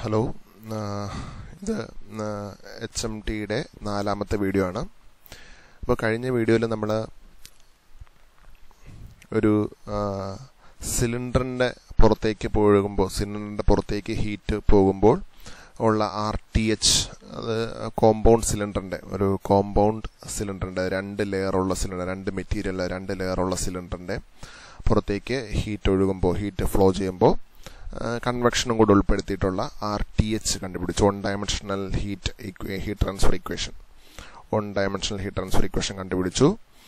hello ആ, ഇത് H M ടിയുടെ നാലാമത്തെ വീഡിയോ ആണ് അപ്പോൾ കഴിഞ്ഞ വീഡിയോയിൽ നമ്മൾ ഒരു സിലിണ്ടറിൻ്റെ പുറത്തേക്ക് പോകുമ്പോൾ സിലിണ്ടറിൻ്റെ പുറത്തേക്ക് ഹീറ്റ് പോകുമ്പോൾ ഉള്ള ആർ ടി എച്ച് അത് കോമ്പൗണ്ട് സിലിണ്ടറിൻ്റെ ഒരു കോമ്പൗണ്ട് സിലിണ്ടറിൻ്റെ രണ്ട് ലെയറുള്ള സിലിണ്ടർ രണ്ട് മെറ്റീരിയൽ രണ്ട് ലെയറുള്ള സിലിണ്ടറിൻ്റെ പുറത്തേക്ക് ഹീറ്റ് ഒഴുകുമ്പോൾ ഹീറ്റ് ഫ്ലോ ചെയ്യുമ്പോൾ കൺവെക്ഷനും കൂടെ ഉൾപ്പെടുത്തിയിട്ടുള്ള ആർ ടി എച്ച് കണ്ടുപിടിച്ചു one dimensional heat heat transfer equation one dimensional heat transfer equation കണ്ടുപിടിച്ചു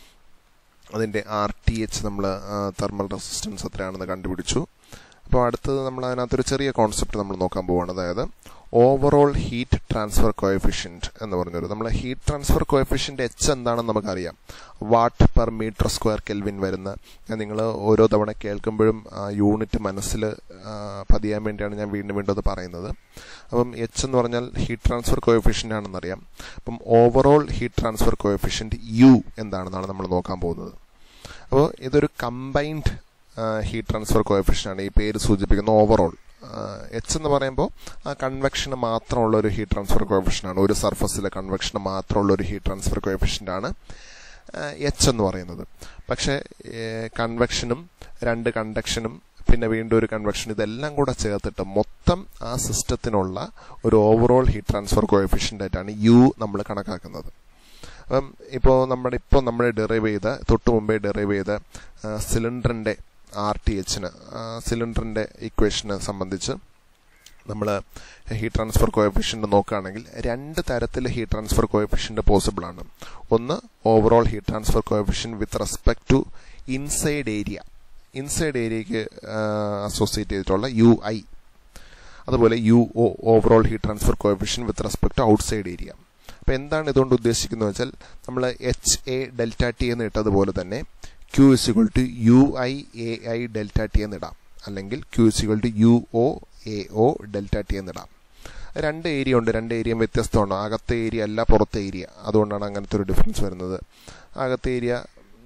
അതിൻ്റെ ആർ ടി എച്ച് നമ്മൾ തെർമൽ റെസിസ്റ്റൻസ് എത്രയാണെന്ന് കണ്ടുപിടിച്ചു അപ്പോൾ അടുത്തത് നമ്മൾ അതിനകത്തൊരു ചെറിയ കോൺസെപ്റ്റ് നമ്മൾ നോക്കാൻ പോവുകയാണ് അതായത് ഓവറോൾ ഹീറ്റ് ട്രാൻസ്ഫർ കോയഫിഷ്യൻറ്റ് എന്ന് പറഞ്ഞൊരു നമ്മൾ ഹീറ്റ് ട്രാൻസ്ഫർ കോയഫിഷ്യൻ്റ് എച്ച് എന്താണെന്ന് നമുക്കറിയാം watt per metre square kelvin വരുന്ന നിങ്ങൾ ഓരോ തവണ കേൾക്കുമ്പോഴും യൂണിറ്റ് മനസ്സിൽ പതിയാൻ വേണ്ടിയാണ് ഞാൻ വീണ്ടും വീണ്ടും അത് പറയുന്നത് അപ്പം എച്ച് എന്ന് പറഞ്ഞാൽ ഹീറ്റ് ട്രാൻസ്ഫർ കോയഫിഷ്യൻ്റ് ആണെന്നറിയാം അപ്പം overall heat transfer coefficient U എന്താണെന്നാണ് നമ്മൾ നോക്കാൻ പോകുന്നത് അപ്പോൾ ഇതൊരു കമ്പൈൻഡ് ഹീറ്റ് ട്രാൻസ്ഫർ കോയഫിഷ്യൻ ആണ് ഈ പേര് സൂചിപ്പിക്കുന്ന ഓവറോൾ എച്ച് എന്ന് പറയുമ്പോൾ ആ കൺവെക്ഷന് മാത്രമുള്ള ഒരു ഹീറ്റ് ട്രാൻസ്ഫർ കോയഫിഷ്യൻ ആണ് ഒരു സർഫസിലെ കൺവെക്ഷന് മാത്രമുള്ള ഒരു ഹീറ്റ് ട്രാൻസ്ഫർ കോയഫിഷ്യൻ്റ് ആണ് എച്ച് എന്ന് പറയുന്നത് പക്ഷേ കൺവെക്ഷനും രണ്ട് കണ്ടക്ഷനും പിന്നെ വീണ്ടും ഒരു കൺവെക്ഷൻ ഇതെല്ലാം കൂടെ ചേർത്തിട്ട് മൊത്തം ആ സിസ്റ്റത്തിനുള്ള ഒരു ഓവറോൾ ഹീറ്റ് ട്രാൻസ്ഫർ കോയഫിഷ്യൻ്റ് ആയിട്ടാണ് യു നമ്മൾ കണക്കാക്കുന്നത് അപ്പം ഇപ്പോൾ നമ്മുടെ ഇപ്പോൾ നമ്മൾ ഡെറൈവ് ചെയ്ത തൊട്ട് മുമ്പേ ഡെറൈവ് ചെയ്ത സിലിണ്ടറിൻ്റെ ആർ ടി എച്ചിന് സിലിണ്ടറിൻ്റെ ഇക്വേഷനെ സംബന്ധിച്ച് നമ്മൾ ഹീറ്റ് ട്രാൻസ്ഫർ കോയഫിഷ്യൻ്റ് നോക്കുകയാണെങ്കിൽ രണ്ട് തരത്തിൽ ഹീറ്റ് ട്രാൻസ്ഫർ കോയഫിഷ്യൻ്റ് പോസിബിൾ ആണ് ഒന്ന് overall heat transfer coefficient with respect to inside area inside ഏരിയയ്ക്ക് അസോസിയേറ്റ് ചെയ്തിട്ടുള്ള യു ഐ അതുപോലെ U O overall heat transfer coefficient with respect to outside area അപ്പോൾ എന്താണ് ഇതുകൊണ്ട് ഉദ്ദേശിക്കുന്നത് വെച്ചാൽ നമ്മൾ എച്ച് എ ഡെൽറ്റ ടി എന്ന് ഇട്ടതുപോലെ തന്നെ Q is equal to U I A I delta T എന്നിടാം അല്ലെങ്കിൽ Q is equal to U O A O delta T എന്നിടാം രണ്ട് ഏരിയ ഉണ്ട് രണ്ട് ഏരിയയും വ്യത്യസ്തമാണ് അകത്തെ ഏരിയ അല്ല പുറത്തെ ഏരിയ അതുകൊണ്ടാണ് അങ്ങനത്തെ ഒരു ഡിഫറൻസ് വരുന്നത് അകത്തെ ഏരിയ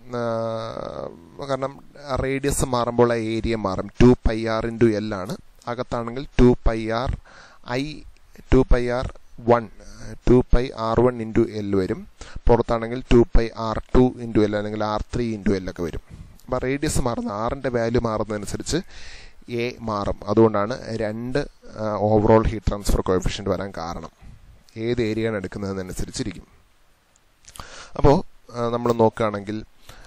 കാരണം റേഡിയസ് മാറുമ്പോൾ ആ ഏരിയ മാറും two pi R into L ആണ് അകത്താണെങ്കിൽ two pi R I two pi R one two pi R one into L വരും പുറത്താണെങ്കിൽ two pi R two into L അല്ലെങ്കിൽ ആർ ത്രീ ഇൻറ്റു എൽ ഒക്കെ വരും അപ്പോൾ റേഡിയസ് മാറുന്ന ആറിൻ്റെ വാല്യൂ മാറുന്നതനുസരിച്ച് എ മാറും അതുകൊണ്ടാണ് രണ്ട് ഓവറോൾ ഹീറ്റ് ട്രാൻസ്ഫർ കോയഫിഷ്യൻ്റ് വരാൻ കാരണം ഏത് ഏരിയയാണ് എടുക്കുന്നതെന്നനുസരിച്ചിരിക്കും അപ്പോൾ നമ്മൾ നോക്കുകയാണെങ്കിൽ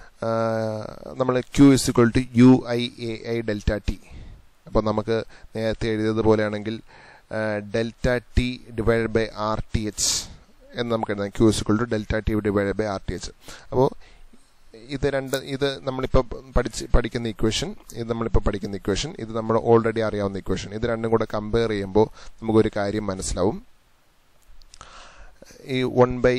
നമ്മൾ Q is equal to U I A I delta T അപ്പോൾ നമുക്ക് നേരത്തെ എഴുതിയതുപോലെയാണെങ്കിൽ delta T divide by R T H എന്ന് നമുക്ക് എഴുതാം Q is equal to delta T divide by R T H അപ്പോൾ ഇത് രണ്ട് ഇത് നമ്മളിപ്പോൾ പഠിച്ച് പഠിക്കുന്ന ഇക്വേഷൻ ഇത് നമ്മളിപ്പോൾ പഠിക്കുന്ന ഇക്വേഷൻ ഇത് നമ്മൾ ഓൾറെഡി അറിയാവുന്ന ഇക്വേഷൻ ഇത് രണ്ടും കൂടെ കമ്പയർ ചെയ്യുമ്പോൾ നമുക്കൊരു കാര്യം മനസ്സിലാവും ഈ one by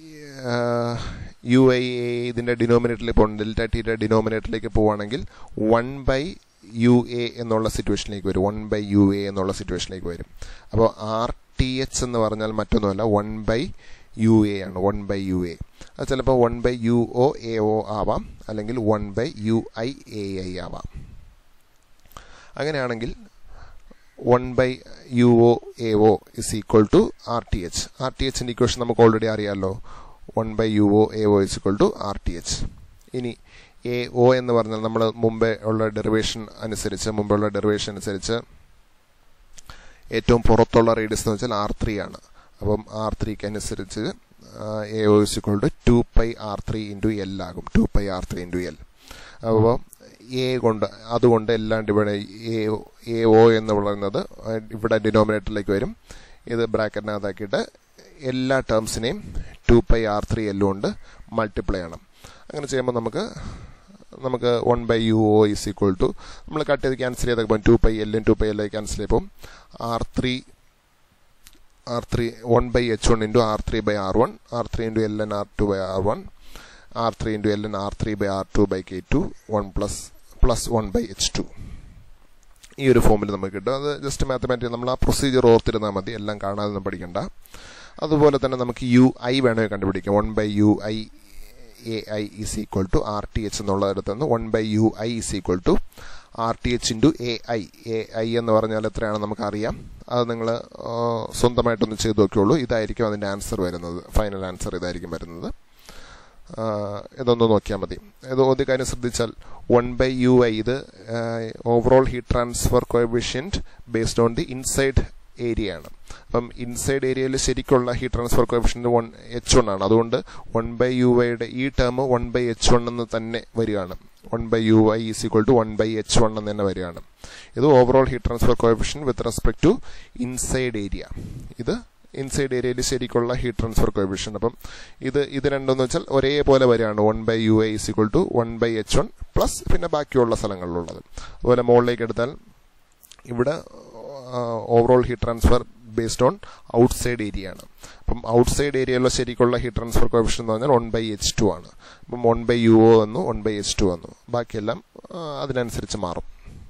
U I A ഇതിൻ്റെ ഡിനോമിനേറ്ററിലേക്ക് പോകും ഡെൽറ്റ ടിയുടെ ഡിനോമിനേറ്ററിലേക്ക് പോവുകയാണെങ്കിൽ വൺ ബൈ യു എ എന്നുള്ള സിറ്റുവേഷനിലേക്ക് വരും വൺ ബൈ യു എ എന്നുള്ള സിറ്റുവേഷനിലേക്ക് വരും അപ്പോൾ ആർ ടി എച്ച് എന്ന് പറഞ്ഞാൽ മറ്റൊന്നുമല്ല വൺ ബൈ യു എ ആണ് വൺ ബൈ യു എ അത് ചിലപ്പോൾ one by U O A O ആവാം അല്ലെങ്കിൽ one by U I A I ആവാം അങ്ങനെയാണെങ്കിൽ one by U O A O is equal to R T H R T എച്ചിൻ്റെ equation നമുക്ക് already അറിയാമല്ലോ one by U O A O is equal to R T H ഇനി A O എന്ന് പറഞ്ഞാൽ നമ്മൾ മുമ്പേ ഉള്ള ഡെറിവേഷൻ അനുസരിച്ച് മുമ്പുള്ള ഡെറിവേഷൻ അനുസരിച്ച് ഏറ്റവും പുറത്തുള്ള റേഡിയസ് എന്ന് വെച്ചാൽ ആർ ത്രീ ആണ് അപ്പം ആർ ത്രീക്ക് അനുസരിച്ച് A O is equal to two pi R three into L ആകും two pi R three into L അപ്പോൾ എ കൊണ്ട് അതുകൊണ്ട് എല്ലാം ഡിവൈഡ് എ ഒ എന്ന് പറയുന്നത് ഇവിടെ ഡിനോമിനേറ്ററിലേക്ക് വരും ഇത് ബ്രാക്കറ്റിനകത്താക്കിയിട്ട് എല്ലാ ടേംസിനെയും ടു പൈ ആർ ത്രീ എല്ലും കൊണ്ട് മൾട്ടിപ്ലൈ ചെയ്യണം അങ്ങനെ ചെയ്യുമ്പോൾ നമുക്ക് നമുക്ക് one by U O is equal to നമ്മൾ കട്ട് ചെയ്ത് ക്യാൻസൽ ചെയ്തൊക്കെ പോകും ടു പൈ എല്ലും ടു പൈ എല്ലായി ക്യാൻസൽ ചെയ്യുമ്പോൾ R three R three one by H one into R three by R one R three into L N R two by R one R three into L N R three by r two by K two one plus plus one by H two ഈ ഒരു ഫോമിൽ നമുക്ക് കിട്ടും അത് just mathematic നമ്മൾ ആ procedure ഓർത്തിരുന്നാൽ മതി എല്ലാം കാണാതെ ഒന്നും പഠിക്കണ്ട അതുപോലെ തന്നെ നമുക്ക് യു ഐ വേണമെങ്കിൽ കണ്ടുപിടിക്കാം one by U I A I is equal to R T H എന്നുള്ളിടത്ത് നിന്ന് one by U I is equal to R T H into A I A I എന്ന് പറഞ്ഞാൽ എത്രയാണെന്ന് നമുക്കറിയാം അത് നിങ്ങൾ സ്വന്തമായിട്ടൊന്ന് ചെയ്ത് നോക്കിയുള്ളൂ ഇതായിരിക്കും അതിൻ്റെ ആൻസർ വരുന്നത് ഫൈനൽ ആൻസർ ഇതായിരിക്കും വരുന്നത് ആ, ഇതൊന്ന് നോക്കിയാൽ മതി ഇത് ഒരു കാര്യം ശ്രദ്ധിച്ചാൽ വൺ ബൈ യു ഐ ഇത് overall heat transfer coefficient based on the inside area ആണ് അപ്പം ഇൻസൈഡ് ഏരിയയിൽ ശരിക്കുള്ള heat transfer coefficient one H one ആണ് അതുകൊണ്ട് വൺ ബൈ യു ഐയുടെ ഈ term one by H one എന്ന് തന്നെ വരികയാണ് one by U I is equal to one by H one എന്ന് തന്നെ വരികയാണ് ഇത് overall heat transfer coefficient with respect to inside area ഇത് ഇൻസൈഡ് ഏരിയയിൽ ശരിക്കുള്ള ഹീറ്റ് ട്രാൻസ്ഫർ കോഎഫിഷ്യൻ അപ്പം ഇത് ഇത് രണ്ടെന്ന് വെച്ചാൽ ഒരേപോലെ വരികയാണ് one by U I is equal to one by H one plus പിന്നെ ബാക്കിയുള്ള സ്ഥലങ്ങളിലുള്ളത് അതുപോലെ മുകളിലേക്ക് എടുത്താൽ ഇവിടെ overall heat transfer based on outside area ആണ് അപ്പം ഔട്ട്സൈഡ് ഏരിയയിലുള്ള ശരിക്കുള്ള ഹീറ്റ് ട്രാൻസ്ഫർ കോഎഫിഷ്യൻ എന്ന് പറഞ്ഞാൽ വൺ ബൈ എച്ച് ടു ആണ് അപ്പം വൺ ബൈ യു ഒ വന്നു വൺ ബൈ എച്ച് ടു വന്നു ബാക്കിയെല്ലാം ആ, അതിനനുസരിച്ച് മാറും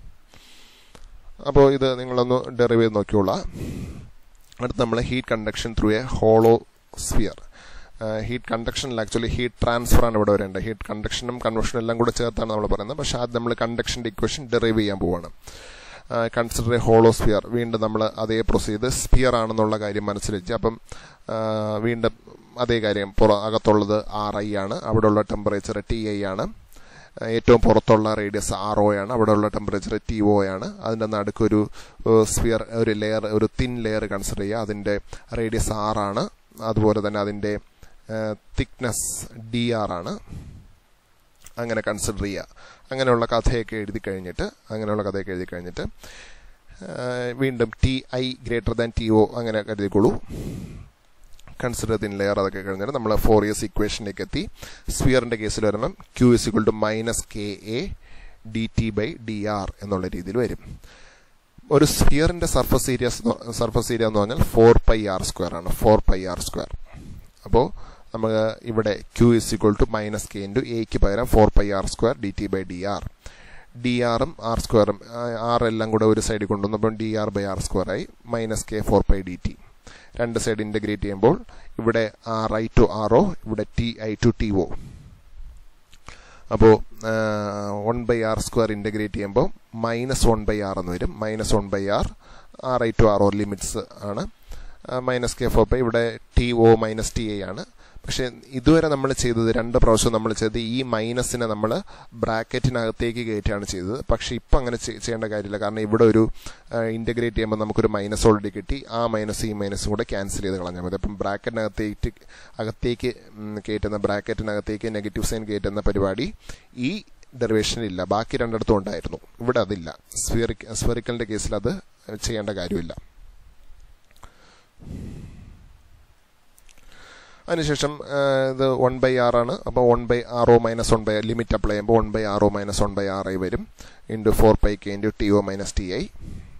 അപ്പോൾ ഇത് നിങ്ങളൊന്ന് ഡെറിവ് ചെയ്ത് നോക്കിയോളാം അടുത്ത് നമ്മൾ heat conduction through a hollow sphere heat കണ്ടക്ഷനിൽ ആക്ച്വലി ഹീറ്റ് ട്രാൻസ്ഫർ ആണ് ഇവിടെ വരേണ്ടത് ഹീറ്റ് കണ്ടക്ഷനും കൺവെക്ഷനും എല്ലാം കൂടെ ചേർത്താണ് നമ്മൾ പറയുന്നത് പക്ഷേ അത് നമ്മൾ കണ്ടക്ഷൻ്റെ ഇക്വേഷൻ ഡെറൈവ് ചെയ്യാൻ പോവാണ് കൺസിഡർ എ ഹോളോ സ്ഫിയർ വീണ്ടും നമ്മൾ അതേ പ്രൊസീഡ് സ്ഫിയർ ആണെന്നുള്ള കാര്യം മനസ്സിലാക്കി അപ്പം ആ, വീണ്ടും അതേ കാര്യം പുറ അകത്തുള്ളത് ആർ ഐ ആണ് അവിടെയുള്ള ടെമ്പറേച്ചർ ടി ഐ ആണ് ആ, ഏറ്റവും പുറത്തുള്ള റേഡിയസ് ആർ ഒ ആണ് അവിടെയുള്ള ടെമ്പറേച്ചർ ടി ഒ ആണ് അതിൻ്റെ നടുക്കൊരു സ്ഫിയർ ഒരു ലെയർ ഒരു തിൻ ലെയർ കൺസിഡർ ചെയ്യുക അതിൻ്റെ റേഡിയസ് ആർ ആണ് അതുപോലെ തന്നെ അതിൻ്റെ തിക്നെസ് ഡി ആർ ആണ് അങ്ങനെ കൺസിഡർ ചെയ്യുക അങ്ങനെയുള്ള കഥയൊക്കെ എഴുതി കഴിഞ്ഞിട്ട് അങ്ങനെയുള്ള കഥയൊക്കെ എഴുതി കഴിഞ്ഞിട്ട് ആ, വീണ്ടും T I greater than T O അങ്ങനെ കരുതിക്കോളൂ കൺസിഡർ ദിൻ ലെയർ അതൊക്കെ കഴിഞ്ഞിട്ട് നമ്മൾ ഫോർ ഇയേഴ്സ് ഇക്വേഷനിലേക്ക് എത്തി സ്ഫിയറിന്റെ കേസിൽ വരുമ്പം Q is equal to minus K A D T by D R എന്നുള്ള രീതിയിൽ വരും ഒരു സ്ഫിയറിന്റെ സർഫസ് ഏരിയ സർഫസ് ഏരിയ എന്ന് പറഞ്ഞാൽ ഫോർ പൈ ആർ സ്ക്വയർ ആണ് ഫോർ പൈ ആർ സ്ക്വയർ അപ്പോൾ നമുക്ക് ഇവിടെ Q is equal to minus K into എക്ക് പകരം four pi R square D T by D R D ആറും ആർ സ്ക്വയറും ആർ എല്ലാം കൂടെ ഒരു സൈഡിൽ കൊണ്ടുവന്നപ്പോൾ D R by R square ആയി minus K four pi D T രണ്ട് സൈഡ് ഇൻ്റഗ്രേറ്റ് ചെയ്യുമ്പോൾ ഇവിടെ R I to R O ഇവിടെ T I to T O അപ്പോൾ one by R square integrate ചെയ്യുമ്പോൾ മൈനസ് വൺ ബൈ ആർ എന്ന് വരും minus one by R R I to R O limits ആണ് minus K four by ഇവിടെ T O minus T I ആണ് പക്ഷെ ഇതുവരെ നമ്മൾ ചെയ്തത് രണ്ട് പ്രാവശ്യം നമ്മൾ ചെയ്തത് ഈ മൈനസിനെ നമ്മൾ ബ്രാക്കറ്റിനകത്തേക്ക് കയറ്റിയാണ് ചെയ്തത് പക്ഷെ ഇപ്പം അങ്ങനെ ചെയ്- ചെയ്യേണ്ട കാര്യമില്ല കാരണം ഇവിടെ ഒരു ഇൻ്റഗ്രേറ്റ് ചെയ്യുമ്പോൾ നമുക്കൊരു മൈനസ് ഓൾറെഡി കിട്ടി ആ മൈനസ് ഈ മൈനസും കൂടെ ക്യാൻസൽ ചെയ്ത് കളഞ്ഞാൽ മതി അപ്പം ബ്രാക്കറ്റിനകത്തേക്ക് അകത്തേക്ക് ഉം, കയറ്റുന്ന ബ്രാക്കറ്റിനകത്തേക്ക് നെഗറ്റീവ് സൈൻ കയറ്റുന്ന പരിപാടി ഈ ഡെറിവേഷനിൽ ഇല്ല ബാക്കി രണ്ടിടത്തും ഉണ്ടായിരുന്നു ഇവിടെ അതില്ല സ്ഫിയറിക് സ്ഫെറിക്കലിന്റെ കേസിൽ അത് ചെയ്യേണ്ട കാര്യമില്ല അതിനുശേഷം ആ, ഇത് വൺ ബൈ ആർ ആണ് അപ്പോൾ one by R O minus one by limit apply ചെയ്യുമ്പോൾ one by R O minus one by R I വരും into four pi K into T O minus T I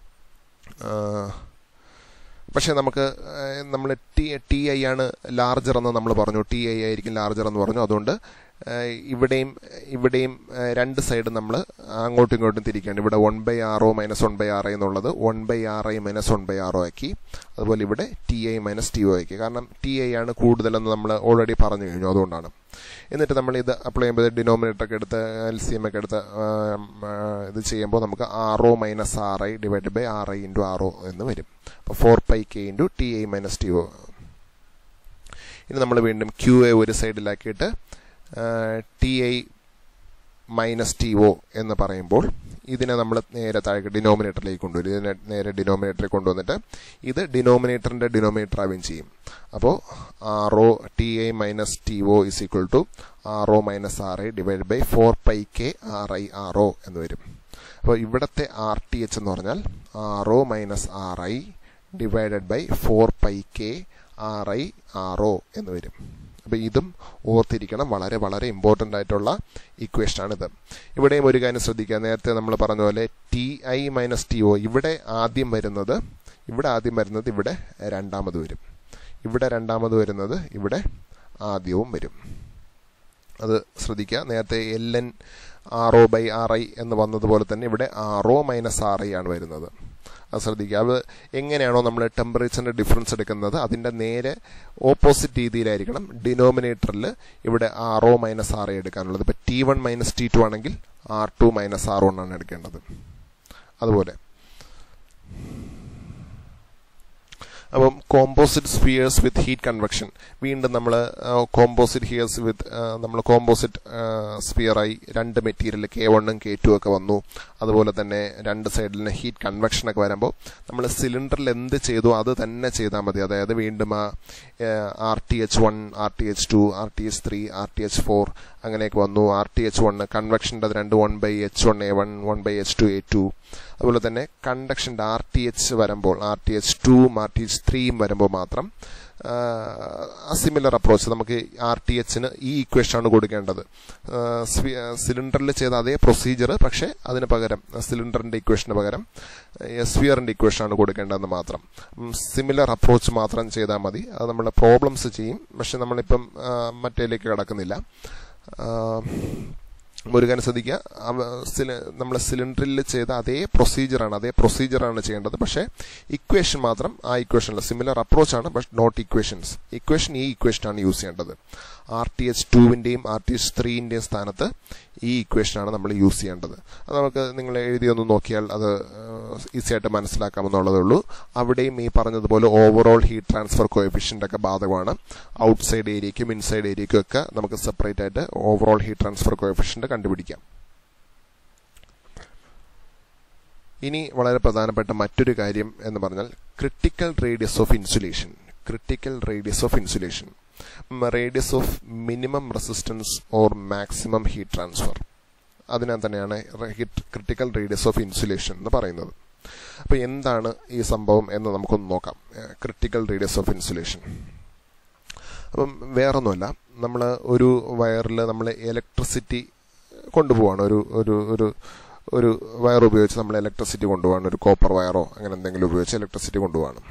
പക്ഷേ നമുക്ക് നമ്മൾ T T I ആണ് larger എന്ന് നമ്മൾ പറഞ്ഞു T I ആയിരിക്കും ലാർജർ എന്ന് പറഞ്ഞു അതുകൊണ്ട് ആ, ഇവിടെയും ഇവിടെയും ആ, രണ്ട് സൈഡ് നമ്മൾ അങ്ങോട്ടും ഇങ്ങോട്ടും തിരിക്കുകയാണ് ഇവിടെ one by R O minus one by R I എന്നുള്ളത് one by R I minus one by R O ആക്കി അതുപോലെ ഇവിടെ T I minus T O ആക്കി കാരണം ടി ഐ ആണ് കൂടുതലെന്ന് നമ്മൾ ഓൾറെഡി പറഞ്ഞു കഴിഞ്ഞു അതുകൊണ്ടാണ് എന്നിട്ട് നമ്മൾ ഇത് അപ്ലൈ ചെയ്യുമ്പോൾ ഡിനോമിനേറ്റർ ഒക്കെ എടുത്ത് എൽ സി എം ഒക്കെ എടുത്ത് ആ, ആ, ഇത് ചെയ്യുമ്പോൾ നമുക്ക് R O minus R I divide by R I into R O എന്ന് വരും അപ്പോൾ four pi K into T I minus T O ഇനി നമ്മൾ വീണ്ടും ക്യു എ ഒരു സൈഡിലാക്കിയിട്ട് T I minus T O എന്ന് പറയുമ്പോൾ ഇതിനെ നമ്മൾ നേരെ താഴെ ഡിനോമിനേറ്ററിലേക്ക് കൊണ്ടുവരും ഇതിനെ നേരെ ഡിനോമിനേറ്ററിൽ കൊണ്ടുവന്നിട്ട് ഇത് ഡിനോമിനേറ്ററിന്റെ ഡിനോമിനേറ്റർ ആവുകയും ചെയ്യും അപ്പോൾ R O T I minus T O is equal to R O minus R I divide by four pi K R I R O എന്ന് വരും അപ്പോൾ ഇവിടുത്തെ ആർ ടി എച്ച് എന്ന് പറഞ്ഞാൽ R O minus R I divided by four pi K R I R O എന്ന് വരും അപ്പോൾ ഇതും ഓർത്തിരിക്കണം വളരെ വളരെ ഇമ്പോർട്ടൻ്റ് ആയിട്ടുള്ള ഇക്വേഷനാണിത് ഇവിടെയും ഒരു കാര്യം ശ്രദ്ധിക്കുക നേരത്തെ നമ്മൾ പറഞ്ഞ പോലെ T I minus T O ഇവിടെ ആദ്യം വരുന്നത് ഇവിടെ ആദ്യം വരുന്നത് ഇവിടെ രണ്ടാമത് വരും ഇവിടെ രണ്ടാമത് വരുന്നത് ഇവിടെ ആദ്യവും വരും അത് ശ്രദ്ധിക്കുക നേരത്തെ L N R O by R I എന്ന് വന്നതുപോലെ തന്നെ ഇവിടെ R O minus R I ആണ് വരുന്നത് അത് ശ്രദ്ധിക്കുക അത് എങ്ങനെയാണോ നമ്മൾ ടെമ്പറേച്ചറിന്റെ ഡിഫറൻസ് എടുക്കുന്നത് അതിന്റെ നേരെ ഓപ്പോസിറ്റ് രീതിയിലായിരിക്കണം ഡിനോമിനേറ്ററിൽ ഇവിടെ R O minus R A എടുക്കാനുള്ളത് ഇപ്പൊ T one minus T two ആണെങ്കിൽ R two minus R one ആണ് എടുക്കേണ്ടത് അതുപോലെ അപ്പം composite spheres with heat convection വീണ്ടും നമ്മൾ കോമ്പോസിറ്റ് ഹിയേഴ്സ് വിത്ത് നമ്മൾ കോമ്പോസിറ്റ് സ്പിയറായി രണ്ട് മെറ്റീരിയൽ കെ വണ്ണും കെ ടു ഒക്കെ വന്നു അതുപോലെ തന്നെ രണ്ട് സൈഡിൽ ഹീറ്റ് കൺവെക്ഷൻ ഒക്കെ വരുമ്പോൾ നമ്മൾ സിലിണ്ടറിൽ എന്ത് ചെയ്തു അത് തന്നെ ചെയ്താൽ മതി അതായത് വീണ്ടും ആ R T H one R T H two R T H three R T H four അങ്ങനെയൊക്കെ വന്നു ആർ ടി എച്ച് വൺ കൺവെക്ഷൻ്റെ അത് രണ്ട് one by H one A one one by H two A two അതുപോലെ തന്നെ കണ്ടക്ഷൻ്റെ R T H വരുമ്പോൾ R T H ടൂവും ആർ ടി എച്ച് ത്രീയും വരുമ്പോൾ മാത്രം സിമിലർ അപ്രോച്ച് നമുക്ക് ആർ ടി എച്ചിന് ഈ ഇക്വേഷനാണ് കൊടുക്കേണ്ടത് സിലിണ്ടറിൽ ചെയ്ത അതേ പ്രൊസീജിയർ പക്ഷേ അതിന് പകരം സിലിണ്ടറിന്റെ ഇക്വേഷന് പകരം സ്ഫിയറിന്റെ ഇക്വേഷനാണ് കൊടുക്കേണ്ടതെന്ന് മാത്രം സിമിലർ അപ്രോച്ച് മാത്രം ചെയ്താൽ മതി അത് നമ്മുടെ പ്രോബ്ലംസ് ചെയ്യും പക്ഷെ നമ്മളിപ്പം മറ്റേലേക്ക് കിടക്കുന്നില്ല മുരുകൻ ശ്രദ്ധിക്കുക നമ്മൾ സിലിണ്ടറിൽ ചെയ്ത അതേ പ്രൊസീജിയറാണ് അതേ പ്രൊസീജിയറാണ് ചെയ്യേണ്ടത് പക്ഷേ ഇക്വേഷൻ മാത്രം ആ ഇക്വേഷനിൽ സിമിലർ അപ്രോച്ചാണ് ബട്ട് നോട്ട് ഇക്വേഷൻസ് ഇക്വേഷൻ ഈ ഇക്വേഷനാണ് യൂസ് ചെയ്യേണ്ടത് ആർ ടി എച്ച് ടുവിൻ്റെയും ആർ ടി എച്ച് ത്രീൻ്റെയും സ്ഥാനത്ത് ഈ ഇക്വേഷനാണ് നമ്മൾ യൂസ് ചെയ്യേണ്ടത് അത് നമുക്ക് നിങ്ങൾ എഴുതി ഒന്ന് നോക്കിയാൽ അത് ഈസി ആയിട്ട് മനസ്സിലാക്കാമെന്നുള്ളതേ ഉള്ളൂ അവിടെയും ഈ പറഞ്ഞതുപോലെ ഓവറോൾ ഹീറ്റ് ട്രാൻസ്ഫർ കോഎഫിഷ്യൻ്റ് ഒക്കെ ബാധകമാണ് ഔട്ട് സൈഡ് ഏരിയയ്ക്കും ഇൻസൈഡ് ഏരിയയ്ക്കും ഒക്കെ നമുക്ക് സെപ്പറേറ്റ് ആയിട്ട് ഓവറോൾ ഹീറ്റ് ട്രാൻസ്ഫർ കോഎഫിഷ്യൻ്റ് കണ്ടുപിടിക്കാം ഇനി വളരെ പ്രധാനപ്പെട്ട മറ്റൊരു കാര്യം എന്ന് പറഞ്ഞാൽ critical radius of insulation critical radius of insulation radius of minimum resistance or maximum heat transfer അതിനകത്ത് തന്നെയാണ് ക്രിട്ടിക്കൽ റേഡിയസ് ഓഫ് ഇൻസുലേഷൻ എന്ന് പറയുന്നത് അപ്പൊ എന്താണ് ഈ സംഭവം എന്ന് നമുക്കൊന്ന് നോക്കാം ക്രിട്ടിക്കൽ റേഡിയസ് ഓഫ് ഇൻസുലേഷൻ അപ്പം വേറൊന്നുമല്ല നമ്മൾ ഒരു വയറിൽ നമ്മൾ ഇലക്ട്രിസിറ്റി കൊണ്ടുപോവാണ് ഒരു ഒരു ഒരു ഒരു വയർ ഉപയോഗിച്ച് നമ്മൾ ഇലക്ട്രിസിറ്റി കൊണ്ടുപോകാണ് ഒരു കോപ്പർ വയറോ അങ്ങനെ എന്തെങ്കിലും ഉപയോഗിച്ച് ഇലക്ട്രിസിറ്റി കൊണ്ടുപോകണം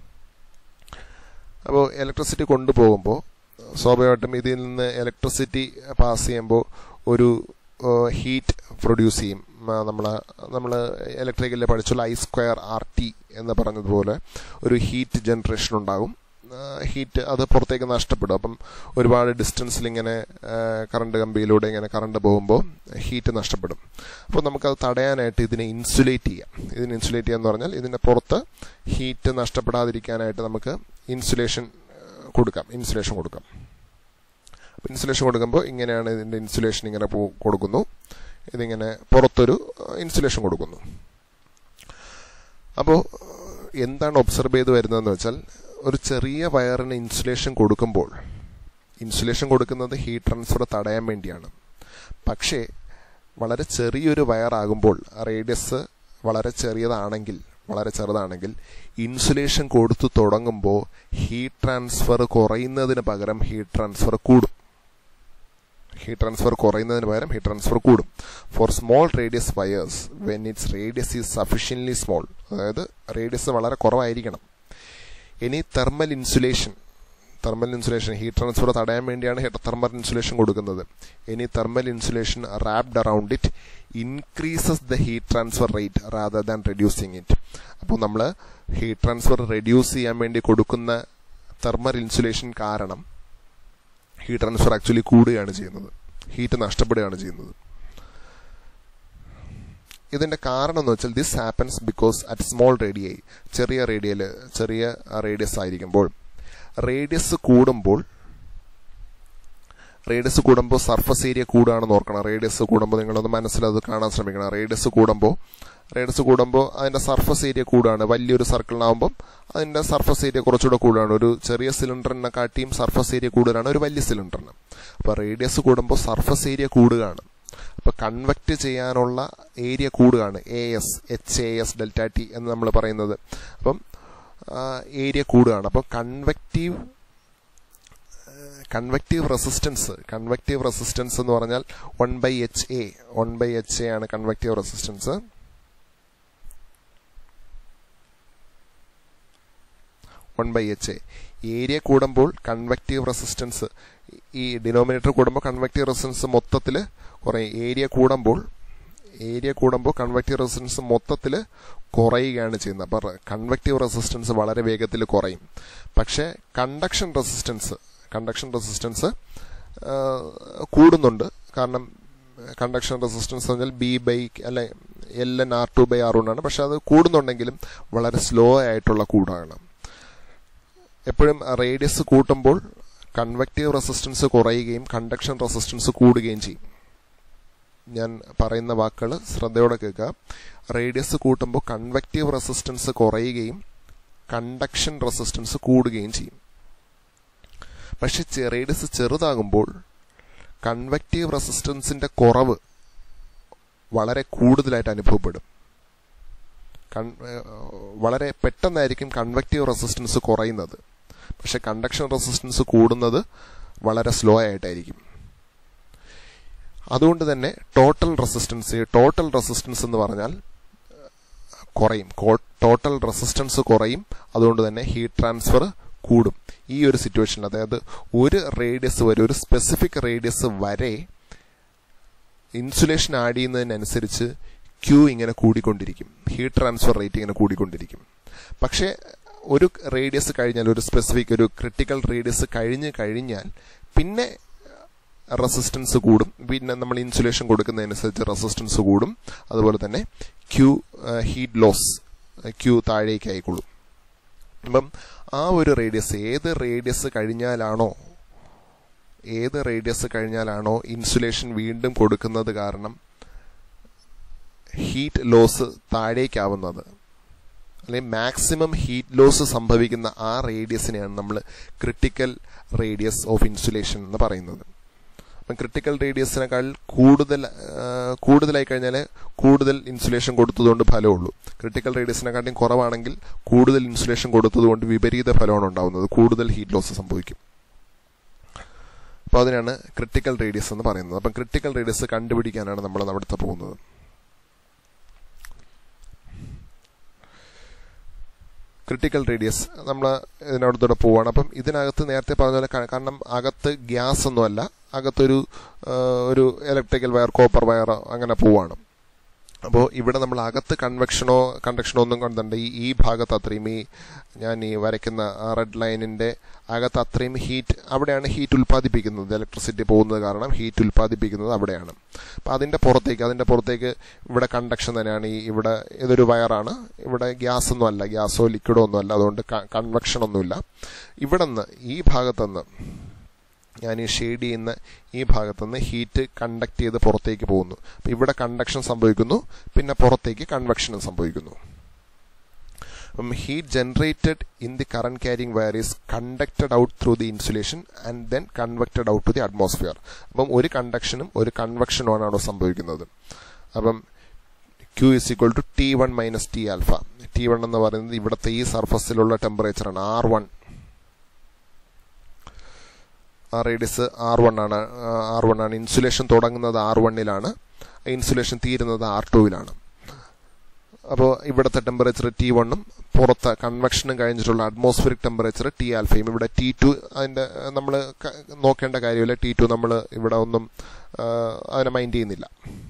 അപ്പോൾ ഇലക്ട്രിസിറ്റി കൊണ്ടുപോകുമ്പോൾ സ്വാഭാവികമായിട്ടും ഇതിൽ നിന്ന് ഇലക്ട്രിസിറ്റി പാസ് ചെയ്യുമ്പോൾ ഒരു ഹീറ്റ് പ്രൊഡ്യൂസ് ചെയ്യും നമ്മൾ നമ്മൾ ഇലക്ട്രിക്കലിൽ പഠിച്ചുള്ള ഐ സ്ക്വയർ ആർ ടി എന്ന് പറഞ്ഞതുപോലെ ഒരു ഹീറ്റ് ജനറേഷൻ ഉണ്ടാകും ഹീറ്റ് അത് പുറത്തേക്ക് നഷ്ടപ്പെടും അപ്പം ഒരുപാട് ഡിസ്റ്റൻസിൽ ഇങ്ങനെ കറണ്ട് കമ്പിയിലൂടെ ഇങ്ങനെ കറണ്ട് പോകുമ്പോൾ ഹീറ്റ് നഷ്ടപ്പെടും അപ്പോൾ നമുക്കത് തടയാനായിട്ട് ഇതിനെ ഇൻസുലേറ്റ് ചെയ്യാം ഇതിനെ ഇൻസുലേറ്റ് ചെയ്യാന്ന് പറഞ്ഞാൽ ഇതിൻ്റെ പുറത്ത് ഹീറ്റ് നഷ്ടപ്പെടാതിരിക്കാനായിട്ട് നമുക്ക് ഇൻസുലേഷൻ കൊടുക്കാം ഇൻസുലേഷൻ കൊടുക്കാം ഇൻസുലേഷൻ കൊടുക്കുമ്പോൾ ഇങ്ങനെയാണ് ഇതിൻ്റെ ഇൻസുലേഷൻ ഇങ്ങനെ കൊടുക്കുന്നു ഇതിങ്ങനെ പുറത്തൊരു ഇൻസുലേഷൻ കൊടുക്കുന്നു അപ്പോൾ എന്താണ് ഒബ്സർവ് ചെയ്ത് വരുന്നതെന്ന് വെച്ചാൽ ഒരു ചെറിയ വയറിന് ഇൻസുലേഷൻ കൊടുക്കുമ്പോൾ ഇൻസുലേഷൻ കൊടുക്കുന്നത് ഹീറ്റ് ട്രാൻസ്ഫർ തടയാൻ വേണ്ടിയാണ് പക്ഷേ വളരെ ചെറിയൊരു വയറാകുമ്പോൾ റേഡിയസ് വളരെ ചെറിയതാണെങ്കിൽ വളരെ ചെറുതാണെങ്കിൽ ഇൻസുലേഷൻ കൊടുത്തു തുടങ്ങുമ്പോൾ ഹീറ്റ് ട്രാൻസ്ഫർ കുറയുന്നതിന് പകരം ഹീറ്റ് ട്രാൻസ്ഫർ കൂടും ഹീറ്റ് ട്രാൻസ്ഫർ കുറയുന്നതിന് പകരം ഹീറ്റ് ട്രാൻസ്ഫർ കൂടും for small radius wires when its radius is sufficiently small അതായത് റേഡിയസ് വളരെ കുറവായിരിക്കണം ഇനി thermal insulation thermal insulation heat transfer തടയാൻ വേണ്ടിയാണ് തെർമൽ ഇൻസുലേഷൻ കൊടുക്കുന്നത് ഇനി thermal insulation wrapped around it increases the heat transfer rate rather than reducing it അപ്പോൾ നമ്മൾ ഹീറ്റ് ട്രാൻസ്ഫർ റെഡ്യൂസ് ചെയ്യാൻ വേണ്ടി കൊടുക്കുന്ന തെർമൽ ഇൻസുലേഷൻ കാരണം ഹീറ്റ് ട്രാൻസ്ഫർ ആക്ച്വലി കൂടുകയാണ് ചെയ്യുന്നത് ഹീറ്റ് നഷ്ടപ്പെടുകയാണ് ചെയ്യുന്നത് ഇതിന്റെ കാരണം എന്ന് വെച്ചാൽ this happens because at small radii ചെറിയ റേഡിയല് ചെറിയ റേഡിയസ് ആയിരിക്കുമ്പോൾ റേഡിയസ് കൂടുമ്പോൾ റേഡിയസ് കൂടുമ്പോൾ സർഫസ് ഏരിയ കൂടുകയാണെന്ന് ഓർക്കണം റേഡിയസ് കൂടുമ്പോൾ നിങ്ങളൊന്ന് മനസ്സിലത് കാണാൻ ശ്രമിക്കണം റേഡിയസ് കൂടുമ്പോൾ റേഡിയസ് കൂടുമ്പോൾ അതിന്റെ സർഫസ് ഏരിയ കൂടുകയാണ് വലിയൊരു സർക്കിളിനാകുമ്പോൾ അതിന്റെ സർഫസ് ഏരിയ കുറച്ചുകൂടെ കൂടുകയാണ് ഒരു ചെറിയ സിലിണ്ടറിനെ കാട്ടിയും സർഫസ് ഏരിയ കൂടുതലാണ് ഒരു വലിയ സിലിണ്ടറിന് അപ്പോൾ റേഡിയസ് കൂടുമ്പോൾ സർഫസ് ഏരിയ കൂടുകയാണ് അപ്പൊ കൺവെക്ട് ചെയ്യാനുള്ള ഏരിയ കൂടുകയാണ് A S H A S delta T എന്ന് നമ്മൾ പറയുന്നത് അപ്പം ഏരിയ കൂടുകയാണ് അപ്പം convective convective resistance convective resistance എന്ന് പറഞ്ഞാൽ one by H A one by H A ആണ് convective resistance one by H A area കൂടുമ്പോൾ കൺവെക്റ്റീവ് റെസിസ്റ്റൻസ് ഈ ഡിനോമിനേറ്റർ കൂടുമ്പോൾ കൺവെക്റ്റീവ് റെസിസ്റ്റൻസ് മൊത്തത്തിൽ കുറേ ഏരിയ കൂടുമ്പോൾ ഏരിയ കൂടുമ്പോൾ കൺവെക്റ്റീവ് റെസിസ്റ്റൻസ് മൊത്തത്തിൽ കുറയുകയാണ് ചെയ്യുന്നത് അപ്പോൾ കൺവെക്റ്റീവ് റെസിസ്റ്റൻസ് വളരെ വേഗത്തിൽ കുറയും പക്ഷേ കണ്ടക്ഷൻ റെസിസ്റ്റൻസ് കണ്ടക്ഷൻ റെസിസ്റ്റൻസ് കൂടുന്നുണ്ട് കാരണം കണ്ടക്ഷൻ റെസിസ്റ്റൻസ് എന്ന് പറഞ്ഞാൽ ബി ബൈ അല്ലെ L N R two by R one ആണ് പക്ഷെ അത് കൂടുന്നുണ്ടെങ്കിലും വളരെ സ്ലോ ആയിട്ടുള്ള കൂടാണ് എപ്പോഴും റേഡിയസ് കൂട്ടുമ്പോൾ കൺവെക്റ്റീവ് റെസിസ്റ്റൻസ് കുറയുകയും കണ്ടക്ഷൻ റെസിസ്റ്റൻസ് കൂടുകയും ചെയ്യും ഞാൻ പറയുന്ന വാക്കുകൾ ശ്രദ്ധയോടെ കേൾക്കുക റേഡിയസ് കൂട്ടുമ്പോൾ കൺവെക്റ്റീവ് റെസിസ്റ്റൻസ് കുറയുകയും കണ്ടക്ഷൻ റെസിസ്റ്റൻസ് കൂടുകയും ചെയ്യും പക്ഷെ റേഡിയസ് ചെറുതാകുമ്പോൾ കൺവെക്റ്റീവ് റെസിസ്റ്റൻസിന്റെ കുറവ് വളരെ കൂടുതലായിട്ട് അനുഭവപ്പെടും വളരെ പെട്ടെന്നായിരിക്കും കൺവെക്റ്റീവ് റെസിസ്റ്റൻസ് കുറയുന്നത് പക്ഷെ കണ്ടക്ഷൻ റെസിസ്റ്റൻസ് കൂടുന്നത് വളരെ സ്ലോ ആയിട്ടായിരിക്കും അതുകൊണ്ട് തന്നെ ടോട്ടൽ റെസിസ്റ്റൻസ് ടോട്ടൽ റെസിസ്റ്റൻസ് എന്ന് പറഞ്ഞാൽ കുറയും ടോട്ടൽ റെസിസ്റ്റൻസ് കുറയും അതുകൊണ്ട് തന്നെ ഹീറ്റ് ട്രാൻസ്ഫർ കൂടും ഈ ഒരു സിറ്റുവേഷനിൽ അതായത് ഒരു റേഡിയസ് വരെ ഒരു സ്പെസിഫിക് റേഡിയസ് വരെ ഇൻസുലേഷൻ ആഡ് ചെയ്യുന്നതിനനുസരിച്ച് ക്യൂ ഇങ്ങനെ കൂടിക്കൊണ്ടിരിക്കും ഹീറ്റ് ട്രാൻസ്ഫർ റേറ്റ് ഇങ്ങനെ കൂടിക്കൊണ്ടിരിക്കും പക്ഷേ ഒരു റേഡിയസ് കഴിഞ്ഞാൽ ഒരു സ്പെസിഫിക് ഒരു ക്രിട്ടിക്കൽ റേഡിയസ് കഴിഞ്ഞ് കഴിഞ്ഞാൽ പിന്നെ റെസിസ്റ്റൻസ് കൂടും പിന്നെ നമ്മൾ ഇൻസുലേഷൻ കൊടുക്കുന്നതനുസരിച്ച് റെസിസ്റ്റൻസ് കൂടും അതുപോലെ തന്നെ ക്യൂ ഹീറ്റ് ലോസ് ക്യൂ താഴേക്ക് ആയിക്കൊള്ളും അപ്പം ആ ഒരു റേഡിയസ് ഏത് റേഡിയസ് കഴിഞ്ഞാലാണോ ഏത് റേഡിയസ് കഴിഞ്ഞാലാണോ ഇൻസുലേഷൻ വീണ്ടും കൊടുക്കുന്നത് കാരണം ഹീറ്റ് ലോസ് താഴേക്കാവുന്നത് അല്ലെങ്കിൽ മാക്സിമം ഹീറ്റ് ലോസ് സംഭവിക്കുന്ന ആ റേഡിയസിനെയാണ് നമ്മൾ ക്രിട്ടിക്കൽ റേഡിയസ് ഓഫ് ഇൻസുലേഷൻ എന്ന് പറയുന്നത് അപ്പം ക്രിട്ടിക്കൽ റേഡിയസിനേക്കാൾ കൂടുതൽ കൂടുതലായി കഴിഞ്ഞാൽ കൂടുതൽ ഇൻസുലേഷൻ കൊടുത്തതുകൊണ്ട് ഫലമുള്ളൂ ക്രിട്ടിക്കൽ റേഡിയസിനെക്കാട്ടും കുറവാണെങ്കിൽ കൂടുതൽ ഇൻസുലേഷൻ കൊടുത്തതുകൊണ്ട് വിപരീത ഫലമാണ് ഉണ്ടാവുന്നത് കൂടുതൽ ഹീറ്റ് ലോസ് സംഭവിക്കും അപ്പോൾ അതിനാണ് ക്രിട്ടിക്കൽ റേഡിയസ് എന്ന് പറയുന്നത് അപ്പം ക്രിട്ടിക്കൽ റേഡിയസ് കണ്ടുപിടിക്കാനാണ് നമ്മൾ അവിടുത്തെ പോകുന്നത് ക്രിട്ടിക്കൽ റേഡിയസ് നമ്മൾ ഇതിനടുത്തൂടെ പോവാണ് അപ്പം ഇതിനകത്ത് നേരത്തെ പറഞ്ഞ പോലെ കാരണം അകത്ത് ഗ്യാസ് ഒന്നുമല്ല അകത്തൊരു ഒരു ഇലക്ട്രിക്കൽ വയർ കോപ്പർ വയർ അങ്ങനെ പോവാണ് അപ്പോൾ ഇവിടെ നമ്മൾ അകത്ത് കൺവെക്ഷനോ കണ്ടക്ഷനോ ഒന്നും കണ്ടുണ്ട് ഈ ഈ ഭാഗത്ത് അത്രയും ഈ ഞാൻ ഈ വരയ്ക്കുന്ന റെഡ് ലൈനിന്റെ അകത്ത് അത്രയും ഹീറ്റ് അവിടെയാണ് ഹീറ്റ് ഉൽപ്പാദിപ്പിക്കുന്നത് ഇലക്ട്രിസിറ്റി പോകുന്നത് കാരണം ഹീറ്റ് ഉൽപ്പാദിപ്പിക്കുന്നത് അവിടെയാണ് അപ്പം അതിന്റെ പുറത്തേക്ക് അതിന്റെ പുറത്തേക്ക് ഇവിടെ കണ്ടക്ഷൻ തന്നെയാണ് ഈ ഇവിടെ ഇതൊരു വയറാണ് ഇവിടെ ഗ്യാസ് ഒന്നും അല്ല ഗ്യാസോ ലിക്വിഡോ ഒന്നും അല്ല അതുകൊണ്ട് കൺവെക്ഷൻ ഒന്നുമില്ല ഇവിടെ നിന്ന് ഈ ഭാഗത്തുനിന്ന് ഞാൻ ഈ ഷെയ്ഡ് ചെയ്യുന്ന ഈ ഭാഗത്തുനിന്ന് ഹീറ്റ് കണ്ടക്ട് ചെയ്ത് പുറത്തേക്ക് പോകുന്നു അപ്പം ഇവിടെ കണ്ടക്ഷൻ സംഭവിക്കുന്നു പിന്നെ പുറത്തേക്ക് കൺവെക്ഷനും സംഭവിക്കുന്നു അപ്പം heat generated in the current carrying wire is conducted out through the insulation and then convected out to the atmosphere അപ്പം ഒരു കണ്ടക്ഷനും ഒരു കൺവെക്ഷനുമാണ് അവിടെ സംഭവിക്കുന്നത് അപ്പം Q is equal to T one minus T alpha T one എന്ന് പറയുന്നത് ഇവിടുത്തെ ഈ സർഫസിലുള്ള ടെമ്പറേച്ചറാണ് ആർ വൺ ആ റേഡിയസ് ആർ വൺ ആണ് ആർ വൺ ആണ് ഇൻസുലേഷൻ തുടങ്ങുന്നത് ആർ വണ്ണിലാണ് ഇൻസുലേഷൻ തീരുന്നത് ആർ ടുവിലാണ് അപ്പോൾ ഇവിടുത്തെ ടെമ്പറേച്ചർ ടി വണ്ണും പുറത്ത് കൺവെക്ഷനും കഴിഞ്ഞിട്ടുള്ള അറ്റ്മോസ്ഫിയറിക് ടെമ്പറേച്ചർ ടി ആൽഫയും ഇവിടെ ടി ടു അതിൻ്റെ നമ്മൾ നോക്കേണ്ട കാര്യമില്ല ടി ടു നമ്മൾ ഇവിടെ ഒന്നും അതിനെ മൈൻഡ് ചെയ്യുന്നില്ല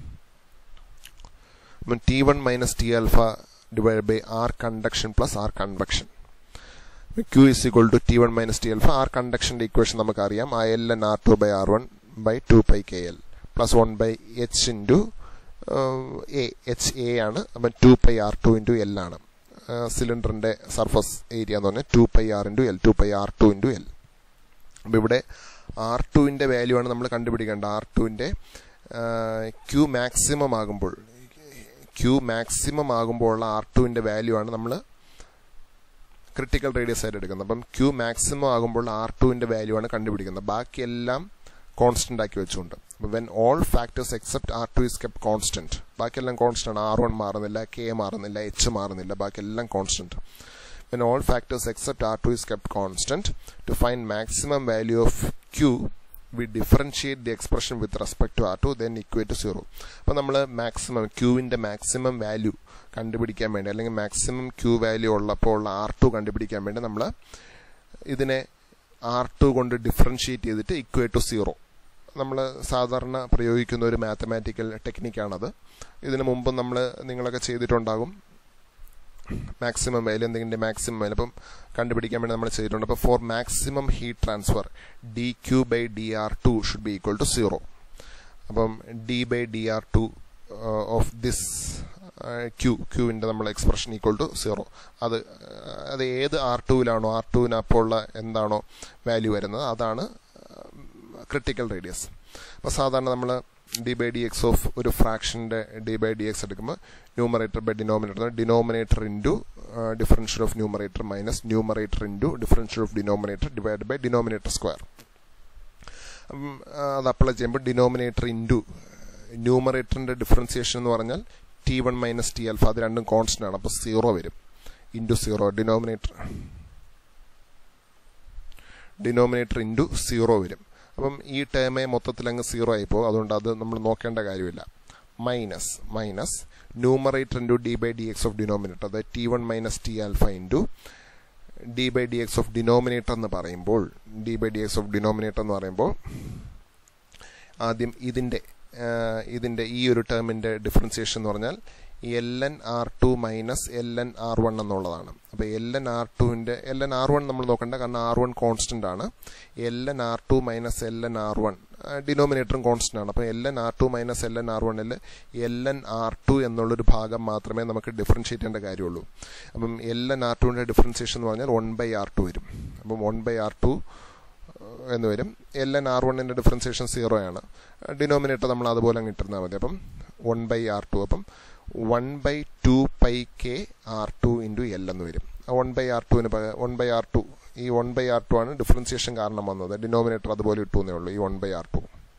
അപ്പം T one minus T alpha divide by R conduction plus R convection Q is equal to T one minus T alpha R കണ്ടക്ഷന്റെ ഇക്വേഷൻ നമുക്കറിയാം ആ L N R two by R one by two pi K L plus one by H into A H A ആണ് അപ്പം two pi R two into L ആണ് സിലിണ്ടറിന്റെ surface area എന്ന് പറഞ്ഞാൽ two pi R into L to pi R two into L അപ്പം ഇവിടെ R ടുവിൻ്റെ value ആണ് നമ്മൾ കണ്ടുപിടിക്കേണ്ടത് ആർ ടുവിൻ്റെ ക്യൂ മാക്സിമം ആകുമ്പോൾ ക്യൂ മാക്സിമം ആകുമ്പോഴുള്ള ആർ ടുവിൻ്റെ വാല്യൂ ആണ് നമ്മൾ ക്രിട്ടിക്കൽ റേഡിയസ് ആയിട്ട് എടുക്കുന്നത് അപ്പം ക്യൂ മാക്സിമം ആകുമ്പോൾ ആർ ടുവിന്റെ വാല്യൂ ആണ് കണ്ടുപിടിക്കുന്നത് ബാക്കിയെല്ലാം കോൺസ്റ്റന്റ് ആക്കി വെച്ചുകൊണ്ട് when all factors except R two is kept constant ബാക്കിയെല്ലാം കോൺസ്റ്റന്റ് ആണ് ആർ വൺ മാറുന്നില്ല കെ മാറുന്നില്ല എച്ച് മാറുന്നില്ല ബാക്കിയെല്ലാം constant when all factors except R two is kept constant to find maximum value of Q we differentiate the expression with respect to R two then equate zero അപ്പം നമ്മൾ maximum ക്യൂവിന്റെ maximum value കണ്ടുപിടിക്കാൻ വേണ്ടി അല്ലെങ്കിൽ maximum Q value ഉള്ളപ്പോൾ ഉള്ള R to കണ്ടുപിടിക്കാൻ വേണ്ടി നമ്മൾ ഇതിനെ ആർ ടു കൊണ്ട് ഡിഫറൻഷിയേറ്റ് ചെയ്തിട്ട് ഇക്വേറ്റ് ടു സീറോ നമ്മൾ സാധാരണ പ്രയോഗിക്കുന്ന ഒരു മാത്തമാറ്റിക്കൽ ടെക്നിക്കാണത് ഇതിനു മുമ്പ് നമ്മൾ നിങ്ങളൊക്കെ ചെയ്തിട്ടുണ്ടാകും മാക്സിമം വാല്യൂ എന്തെങ്കിലും മാക്സിമം വാല്യൂ അപ്പം കണ്ടുപിടിക്കാൻ വേണ്ടി നമ്മൾ ചെയ്തിട്ടുണ്ട് അപ്പോൾ for maximum heat transfer D Q by D R two should be equal to zero അപ്പം D by D R two of this Q ക്യൂവിൻ്റെ നമ്മൾ എക്സ്പ്രഷൻ ഈക്വൽ ടു സീറോ അത് അത് ഏത് ആർ ടുവിലാണോ ആർ ടുവിനപ്പോൾ എന്താണോ വാല്യൂ വരുന്നത് അതാണ് ക്രിട്ടിക്കൽ റേഡിയസ് അപ്പോൾ സാധാരണ നമ്മൾ d by d x of ഒരു ഫ്രാക്ഷൻ്റെ ഡി ബൈ ഡി എക്സ് എടുക്കുമ്പോൾ numerator by denominator denominator into differential of numerator minus numerator into differential of denominator divide by denominator square അത് അപ്ലൈ ചെയ്യുമ്പോൾ ഡിനോമിനേറ്റർ ഇൻറ്റു ന്യൂമറേറ്ററിൻ്റെ differentiation എന്ന് പറഞ്ഞാൽ t one minus t alpha അത് രണ്ടും constant ആണ് അപ്പോൾ സീറോ വരും into zero denominator denominator into zero വരും അപ്പം ഈ ടേമേ മൊത്തത്തിൽ അങ്ങ് സീറോ ആയിപ്പോൾ അതുകൊണ്ട് അത് നമ്മൾ നോക്കേണ്ട കാര്യമില്ല minus minus numerator into d by d x of denominator അതായത് t one minus T alpha into d by d x of denominator എന്ന് പറയുമ്പോൾ d by d x of denominator എന്ന് പറയുമ്പോൾ ആദ്യം ഇതിൻ്റെ ഇതിൻ്റെ ഈ ഒരു ടേമിൻ്റെ ഡിഫറൻസിയേഷൻ എന്ന് പറഞ്ഞാൽ l N R two minus l N r one എന്നുള്ളതാണ് അപ്പോൾ എൽ എൻ ആർ ടുവിൻ്റെ എൽ എൻ ആർ വൺ നമ്മൾ നോക്കണ്ട കാരണം ആർ വൺ കോൺസ്റ്റന്റ് ആണ് l N R two minus l N r one ഡിനോമിനേറ്ററും കോൺസ്റ്റന്റ് ആണ് അപ്പോൾ l N R two minus l N r വണ്ണിൽ എൽ എൻ ആർ ടു എന്നുള്ളൊരു ഭാഗം മാത്രമേ നമുക്ക് ഡിഫറൻഷിയേറ്റ് ചെയ്യേണ്ട കാര്യമുള്ളൂ അപ്പം എൽ എൻ ആർ ടുവിൻ്റെ ഡിഫറൻസിയേഷൻ എന്ന് പറഞ്ഞാൽ വൺ ബൈ ആർ ടു വരും അപ്പം വൺ ബൈ ആർ ടു എന്ന് വരും എൽ എൻ ആർ വണ്ണിൻ്റെ ഡിഫറൻസിയേഷൻ സീറോ ആണ് ഡിനോമിനേറ്റർ നമ്മൾ അതുപോലെ അങ്ങ് ഇട്ടിരുന്നാൽ മതി അപ്പം വൺ ബൈ ആർ ടു അപ്പം one by two pi K r two into l എന്ന് വരും വൺ ബൈ ആർ ടുവിന് വൺ ബൈ ആർ ടു ഈ വൺ ബൈ ആർ ടു ആണ് ഡിഫറൻസിയേഷൻ കാരണം വന്നത് ഡിനോമിനേറ്റർ അതുപോലെ ഇട്ടു എന്നേ ഉള്ളൂ ഈ one by r two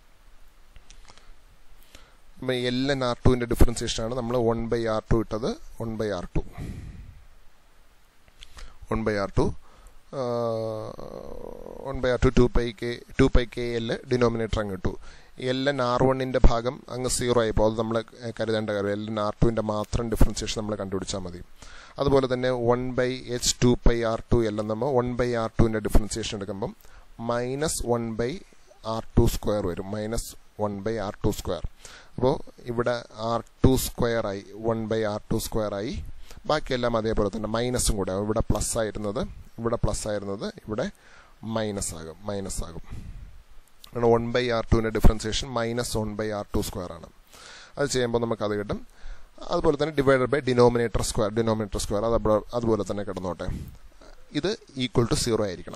l N r ടുവിൻ്റെ ഡിഫറൻസിയേഷൻ ആണ് നമ്മൾ വൺ ബൈ ആർ ടു ഇട്ടത് one by r two one by r two one by r two two pi k two pi K l denominator അങ്ങ് ഇട്ടു L N r വണ്ണിൻ്റെ ഭാഗം അങ്ങ് zero ആയിപ്പോൾ അത് നമ്മൾ കരുതേണ്ട കാര്യം എൽ എൻ ആർ ടുവിൻ്റെ മാത്രം ഡിഫറൻസിയേഷൻ നമ്മൾ കണ്ടുപിടിച്ചാൽ മതി അതുപോലെ തന്നെ one by H two pi R two l നമ്മൾ വൺ ബൈ ആർ ടുവിൻ്റെ ഡിഫറൻസിയേഷൻ എടുക്കുമ്പം minus one by r two square വരും minus one by r two square അപ്പോൾ ഇവിടെ ആർ ടു സ്ക്വയർ ആയി one by r two square ആയി ബാക്കിയെല്ലാം അതേപോലെ തന്നെ മൈനസും കൂടെ ഇവിടെ പ്ലസ് ആയിരുന്നത് ഇവിടെ പ്ലസ് ആയിരുന്നത് ഇവിടെ മൈനസ് ആകും മൈനസ് ആകും കാരണം വൺ ബൈ ആർ ടുവിൻ്റെ differentiation minus one by r two square ആണ് അത് ചെയ്യുമ്പോൾ നമുക്ക് അത് കിട്ടും അതുപോലെ തന്നെ divided by denominator square denominator square അത് അതുപോലെ തന്നെ കിടന്നോട്ടെ ഇത് ഈക്വൽ ടു സീറോ ആയിരിക്കണം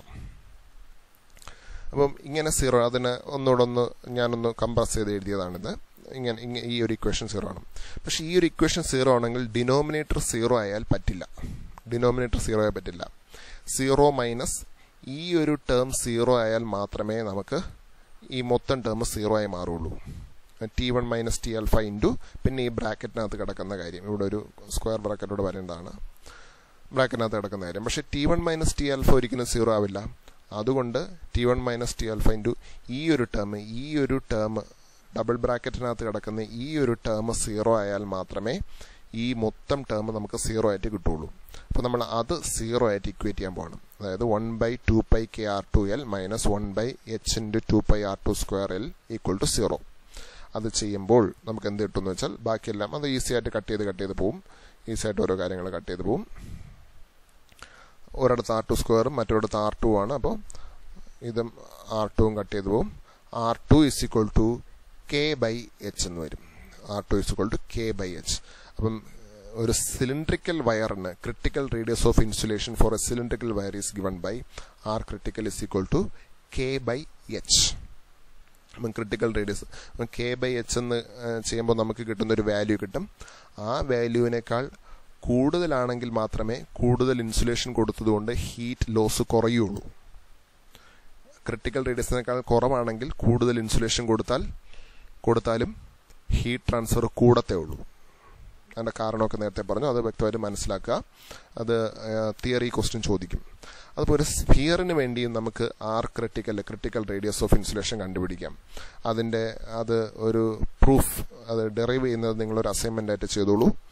അപ്പം ഇങ്ങനെ സീറോ അതിന് ഒന്നുകൂടെ ഒന്ന് ഞാനൊന്ന് കംപ്രസ് ചെയ്ത് എഴുതിയതാണിത് ഇങ്ങനെ ഇങ്ങനെ ഈ ഒരു ഇക്വേഷൻ സീറോ ആണ് പക്ഷേ ഈ ഒരു ഇക്വേഷൻ സീറോ ആണെങ്കിൽ ഡിനോമിനേറ്റർ സീറോ ആയാൽ പറ്റില്ല ഡിനോമിനേറ്റർ സീറോ ആയാൽ പറ്റില്ല സീറോ മൈനസ് ഈ ഒരു ടേം സീറോ ആയാൽ മാത്രമേ നമുക്ക് ഈ മൊത്തം ടേം സീറോ ആയി മാറുള്ളൂ t one minus t alpha into പിന്നെ ഈ ബ്രാക്കറ്റിനകത്ത് കിടക്കുന്ന കാര്യം ഇവിടെ ഒരു സ്ക്വയർ ബ്രാക്കറ്റോട് വരേണ്ടതാണ് ബ്രാക്കറ്റിനകത്ത് കിടക്കുന്ന കാര്യം പക്ഷേ t one minus t alpha ഒരിക്കലും സീറോ ആവില്ല അതുകൊണ്ട് t one minus t alpha into ഈ ഒരു ടേം ഈ ഒരു ടേം ഡബിൾ ബ്രാക്കറ്റിനകത്ത് കിടക്കുന്ന ഈ ഒരു ടേം സീറോ ആയാൽ മാത്രമേ ഈ മൊത്തം ടേം നമുക്ക് സീറോ ആയിട്ട് കിട്ടുള്ളൂ അപ്പോൾ നമ്മൾ അത് സീറോ ആയിട്ട് ഇക്വേറ്റ് ചെയ്യാൻ പോകണം അതായത് one by two pi K r two l minus one by H into two pi R two square l equal to zero അത് ചെയ്യുമ്പോൾ നമുക്ക് എന്ത് കിട്ടുമെന്ന് വെച്ചാൽ ബാക്കിയെല്ലാം അത് ഈസി ആയിട്ട് കട്ട് ചെയ്ത് കട്ട് ചെയ്ത് പോവും ഈസി ആയിട്ട് ഓരോ കാര്യങ്ങൾ കട്ട് ചെയ്ത് പോവും ഒരിടത്ത് ആർ ടു സ്ക്വയറും മറ്റൊരിടത്ത് ആർ ടു ആണ് അപ്പോൾ ഇതും ആർ ടുവും കട്ട് ചെയ്ത് പോവും r two is equal to k by h എന്ന് വരും r two is equal to k by h അപ്പം ഒരു സിലിണ്ട്രിക്കൽ വയറിന് critical radius of insulation for a cylindrical wire is given by r critical is equal to k by h അപ്പം critical radius അപ്പം k by h എന്ന് ചെയ്യുമ്പോൾ നമുക്ക് കിട്ടുന്ന ഒരു വാല്യൂ കിട്ടും ആ വാല്യൂവിനേക്കാൾ കൂടുതലാണെങ്കിൽ മാത്രമേ കൂടുതൽ ഇൻസുലേഷൻ കൊടുത്തതുകൊണ്ട് ഹീറ്റ് ലോസ് കുറയുള്ളൂ ക്രിട്ടിക്കൽ റേഡിയസിനേക്കാൾ കുറവാണെങ്കിൽ കൂടുതൽ ഇൻസുലേഷൻ കൊടുത്താൽ കൊടുത്താലും ഹീറ്റ് ട്രാൻസ്ഫർ കൂടത്തേ ഉള്ളൂ അതിൻ്റെ കാരണമൊക്കെ നേരത്തെ പറഞ്ഞു അത് വ്യക്തമായിട്ട് മനസ്സിലാക്കുക അത് തിയറി ക്വസ്റ്റ്യൻ ചോദിക്കും അതുപോലെ ഒരു സ്ഫിയറിന് വേണ്ടിയും നമുക്ക് r critical critical radius of insulation കണ്ടുപിടിക്കാം അതിൻ്റെ അത് ഒരു പ്രൂഫ് അത് ഡെറൈവ് ചെയ്യുന്നത് നിങ്ങളൊരു അസൈൻമെൻ്റ് ആയിട്ട് ചെയ്തോളൂ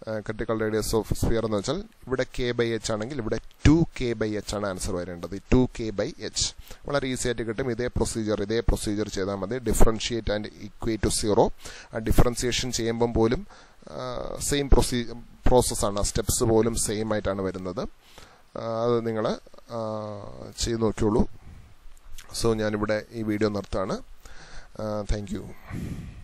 ക്രിട്ടിക്കൽ റേഡിയസ് ഓഫ് സ്ഫിയർ എന്ന് വെച്ചാൽ ഇവിടെ കെ ബൈ എച്ച് ആണെങ്കിൽ ഇവിടെ ടു കെ ബൈ എച്ച് ആണ് ആൻസർ വരേണ്ടത് ടു കെ ബൈ എച്ച് വളരെ ഈസി ആയിട്ട് കിട്ടും ഇതേ പ്രൊസീജിയർ ഇതേ പ്രൊസീജിയർ ചെയ്താൽ മതി differentiate and equate to zero ആ ഡിഫറൻസിയേഷൻ ചെയ്യുമ്പം പോലും സെയിം പ്രൊസീ പ്രോസസ്സാണ് ആ സ്റ്റെപ്സ് പോലും സെയിം ആയിട്ടാണ് വരുന്നത് അത് നിങ്ങൾ ചെയ്ത് നോക്കിയോളൂ സോ ഞാനിവിടെ ഈ വീഡിയോ നിർത്താണ് താങ്ക് യു